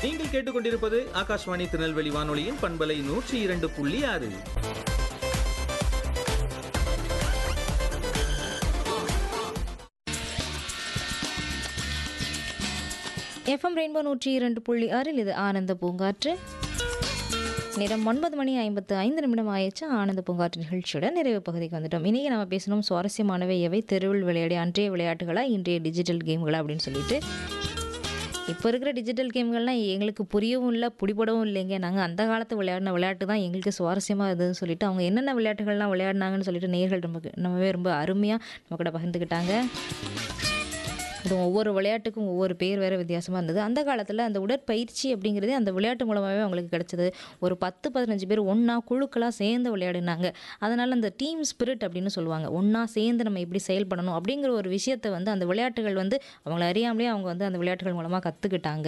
நீங்கள் கேட்டுக்கொண்டிருப்பது ஆகாஷ்வாணி திருநெல்வேலி வானொலியின் பண்பலை நூற்றி இரண்டு புள்ளி ஆறு எஃப்எம் ரெயின்போ நூற்றி இரண்டு புள்ளி ஆறில் இது ஆனந்த பூங்காற்று நேரம் ஒன்பது மணி ஐம்பத்து ஐந்து நிமிடம் ஆயிடுச்சு ஆனந்த பூங்காற்று நிகழ்ச்சியோட நிறைவு பகுதிக்கு வந்துட்டோம் இன்றைக்கி நம்ம பேசணும் சுவாரஸ்யமானவை எவை தெருவில் விளையாடிய அன்றைய விளையாட்டுகளா இன்றைய டிஜிட்டல் கேம்களா அப்படின்னு சொல்லிட்டு இப்போ இருக்கிற டிஜிட்டல் கேம்கள்லாம் எங்களுக்கு புரியவும் இல்லை பிடிபடவும் இல்லைங்க நாங்கள் அந்த காலத்து விளையாடின விளையாட்டு தான் எங்களுக்கு சுவாரஸ்யமாக இருந்ததுன்னு சொல்லிட்டு அவங்க என்னென்ன விளையாட்டுகள்லாம் விளையாடினாங்கன்னு சொல்லிட்டு நேர்கள் நமக்கு நம்மவே ரொம்ப அருமையாக நம்ம கூட பகிர்ந்துக்கிட்டாங்க அது ஒவ்வொரு விளையாட்டுக்கும் ஒவ்வொரு பேர் வேறு வித்தியாசமாக இருந்தது அந்த காலத்தில் அந்த உடற்பயிற்சி அப்படிங்கிறதே அந்த விளையாட்டு மூலமாகவே அவங்களுக்கு கிடச்சிது ஒரு பத்து பதினஞ்சு பேர் ஒன்றா குழுக்களாக சேர்ந்து விளையாடினாங்க அதனால் அந்த டீம் ஸ்பிரிட் அப்படின்னு சொல்லுவாங்க ஒன்றா சேர்ந்து நம்ம எப்படி செயல்படணும் அப்படிங்கிற ஒரு விஷயத்தை வந்து அந்த விளையாட்டுகள் வந்து அவங்கள அறியாமலே அவங்க வந்து அந்த விளையாட்டுகள் மூலமாக கற்றுக்கிட்டாங்க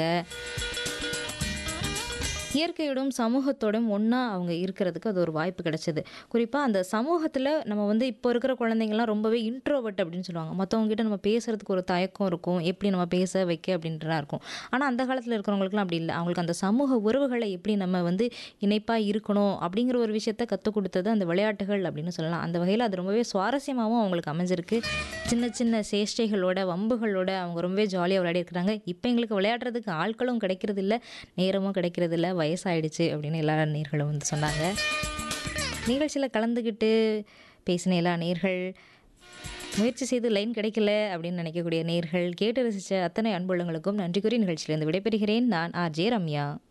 இயற்கையோடும் சமூகத்தோடும் ஒன்றா அவங்க இருக்கிறதுக்கு அது ஒரு வாய்ப்பு கிடைச்சது குறிப்பாக அந்த சமூகத்தில் நம்ம வந்து இப்போ இருக்கிற குழந்தைங்கள்லாம் ரொம்பவே இன்ட்ரோவர்ட் அப்படின்னு சொல்லுவாங்க மற்றவங்க கிட்ட நம்ம பேசுறதுக்கு ஒரு தயக்கம் இருக்கும் எப்படி நம்ம பேச வைக்க அப்படின்றதா இருக்கும் ஆனால் அந்த காலத்தில் இருக்கிறவங்களுக்குலாம் அப்படி இல்லை அவங்களுக்கு அந்த சமூக உறவுகளை எப்படி நம்ம வந்து இணைப்பாக இருக்கணும் அப்படிங்கிற ஒரு விஷயத்த கற்றுக் கொடுத்தது அந்த விளையாட்டுகள் அப்படின்னு சொல்லலாம் அந்த வகையில் அது ரொம்பவே சுவாரஸ்யமாகவும் அவங்களுக்கு அமைஞ்சிருக்கு சின்ன சின்ன சேஷ்டைகளோட வம்புகளோட அவங்க ரொம்பவே ஜாலியாக விளையாடி இருக்கிறாங்க இப்போ எங்களுக்கு விளையாடுறதுக்கு ஆட்களும் கிடைக்கிறது இல்லை நேரமும் கிடைக்கிறது இல்லை வயசாயிடுச்சு அப்படின்னு எல்லா நேர்களும் வந்து சொன்னாங்க நிகழ்ச்சியில் கலந்துக்கிட்டு பேசின எல்லா நேர்கள் முயற்சி செய்து லைன் கிடைக்கல அப்படின்னு நினைக்கக்கூடிய நேர்கள் கேட்டு ரசித்த அத்தனை அன்புள்ளங்களுக்கும் நன்றி கூறி நிகழ்ச்சியிலிருந்து விடைபெறுகிறேன் நான் ஆர் ஜே ரம்யா